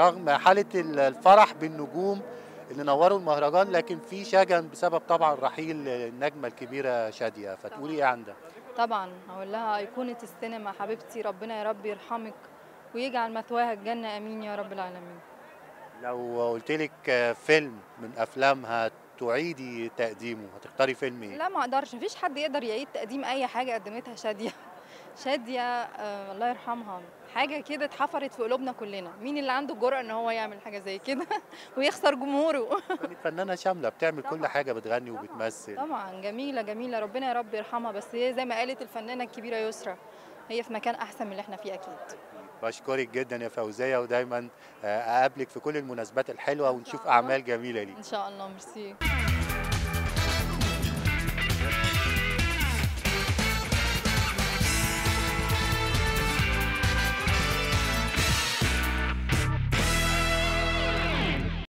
رغم حالة الفرح بالنجوم اللي نوروا المهرجان لكن في شجن بسبب طبعا رحيل النجمة الكبيرة شادية فتقولي ايه عن ده؟ طبعا هقول لها أيقونة السينما حبيبتي ربنا يا رب يرحمك ويجعل مثواها الجنة أمين يا رب العالمين لو قلت لك فيلم من افلامها تعيدي تقديمه هتختاري فيلم ايه؟ لا ما اقدرش مفيش حد يقدر يعيد تقديم اي حاجه قدمتها شاديه شاديه آه الله يرحمها حاجه كده اتحفرت في قلوبنا كلنا مين اللي عنده الجرأه ان هو يعمل حاجه زي كده ويخسر جمهوره كانت فنانة شاملة بتعمل كل طبعاً. حاجة بتغني وبتمثل طبعا جميله جميله ربنا يا رب يرحمها بس هي زي ما قالت الفنانه الكبيره يسرا هي في مكان احسن من اللي احنا فيه اكيد بشكرك جدا يا فوزية ودايما آه، اقابلك في كل المناسبات الحلوة ونشوف اعمال جميلة ليك ان شاء الله ميرسي